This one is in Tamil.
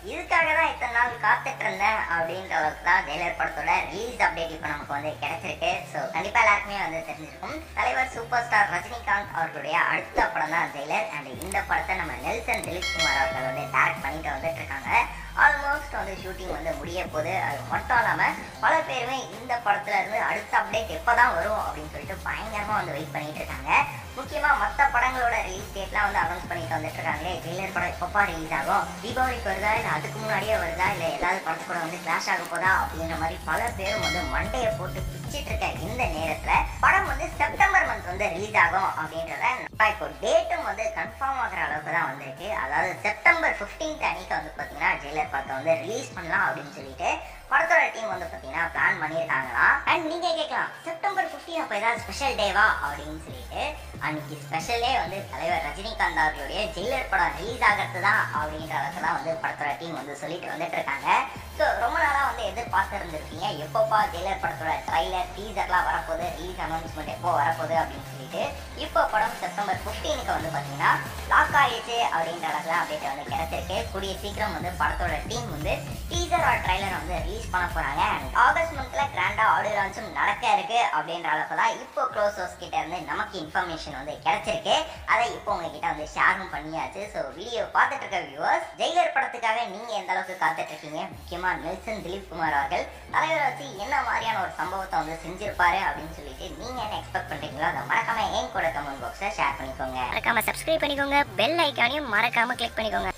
இதுக்காக தான் இத்தனை நாள் காத்துட்டு இருந்தேன் அப்படின்ற அளவுக்கு தான் ஜெயிலர் படத்தோட ரிலீஸ் அப்டேட் இப்போ நமக்கு வந்து கிடைச்சிருக்கு ஸோ கண்டிப்பா எல்லாருக்குமே வந்து தெரிஞ்சிருக்கும் தலைவர் சூப்பர் ஸ்டார் ரஜினிகாந்த் அவர்களுடைய அடுத்த படம் தான் ஜெயிலர் அண்ட் இந்த படத்தை நம்ம நெல்சன் திலீப் குமார் அவர்கள் வந்து டைரக்ட் பண்ணிட்டு வந்துட்டு இருக்காங்க ஆல்மோஸ்ட் வந்து ஷூட்டிங் வந்து முடிய போகுது அது மட்டும் இல்லாமல் பல பேருமே இந்த படத்துல இருந்து அடுத்த அப்டேட் எப்போ தான் வரும் அப்படின்னு சொல்லிட்டு பயங்கரமாக வந்து வெயிட் பண்ணிட்டு இருக்காங்க முக்கியமாக மற்ற படங்களோட ரிலீஸ் டேட்லாம் வந்து அனௌன்ஸ் பண்ணிட்டு வந்துட்டு இருக்காங்களே ஜெயிலர் படம் எப்பப்பா ரிலீஸ் ஆகும் தீபாவளிக்கு வருதா இல்லை அதுக்கு முன்னாடியே வருதா இல்லை ஏதாவது படத்து கூட வந்து கிளாஷ் ஆக போதா அப்படின்ற மாதிரி பல பேரும் வந்து மண்டையை போட்டு பிச்சிட்டு இருக்க இந்த நேரத்தில் படம் வந்து செப்டம்பர் மந்த் வந்து ரிலீஸ் ஆகும் அப்படின்றத நான் இப்போ டேட்டும் வந்து கன்ஃபார்ம் ஆகிற அளவுக்கு தான் வந்திருக்கு அதாவது செப்டம்பர் 15th அன்னைக்கு வந்து பார்த்தீங்கன்னா ஜெயிலர் படத்தை வந்து ரிலீஸ் பண்ணலாம் அப்படின்னு சொல்லிட்டு படத்தோட டீம் வந்து பார்த்தீங்கன்னா பிளான் பண்ணியிருக்காங்களாம் அண்ட் நீங்க கேட்கலாம் செப்டம்பர் 15 அப்போ ஏதாவது ஸ்பெஷல் டேவா அப்படின்னு சொல்லிட்டு அன்னைக்கு ஸ்பெஷலே வந்து தலைவர் ரஜினிகாந்த் அவர்களுடைய ஜெயிலர் படம் ரிலீஸ் ஆகிறது தான் அப்படின்ற அளவுக்கு தான் வந்து படத்தோட டீம் வந்து சொல்லிட்டு வந்துட்டு இருக்காங்க ஸோ ரொம்ப நாளாக வந்து எதிர்பார்த்து இருந்திருக்கீங்க எப்போப்பா ஜெயிலர் படத்தோட ட்ரைலர் டீசர்லாம் வரப்போகுது ரிலீஸ் அனௌன்ஸ்மெண்ட் எப்போ வரப்போகுது அப்படின்னு சொல்லிட்டு இப்போ படம் செப்டம்பர் 15க்கு வந்து பார்த்தீங்கன்னா லாக் ஆயிடுச்சு அப்படின்ற அளவுக்கு அப்டேட் வந்து கிடைச்சிருக்கு கூடிய சீக்கிரம் வந்து படத்தோட டீம் வந்து டீசர் ஆர் ட்ரைலர் வந்து ரிலீஸ் பண்ண போறாங்க அண்ட் ஆகஸ்ட் மந்த்ல கிராண்டா ஆடியோ லான்ச்சும் நடக்க இருக்கு அப்படின்ற அளவுக்கு தான் இப்போ க்ளோஸ் ஹவுஸ் கிட்ட இருந்து நமக்கு இன்ஃபர்மேஷன் வந்து கிடைச்சிருக்கு அதை இப்போ உங்ககிட்ட வந்து ஷேரும் பண்ணியாச்சு ஸோ வீடியோ பார்த்துட்டு இருக்க வியூவர்ஸ் ஜெயிலர் படத்துக்காக நீங்க எந்த அளவுக்கு காத்துட்டு இருக்கீங்க முக்கியமா நெல்சன் திலீப் குமார் அவர்கள் தலைவரை வச்சு என்ன மாதிரியான ஒரு சம்பவத்தை வந்து செஞ்சிருப்பாரு அப்படின்னு சொல்லிட்டு நீங்க என்ன எக்ஸ்பெக்ட் பண்றீங்களோ அதை மறக்காம என் கூட கமெண்ட் பாக்ஸை ஷேர் பண்ணிக்கோங்க மறக்காம சப்ஸ்கிரைப் பண்ணிக்கோங்க பெல் ஐக்கானையும் மறக்காம கிளிக் பண்ணிக்கோங்க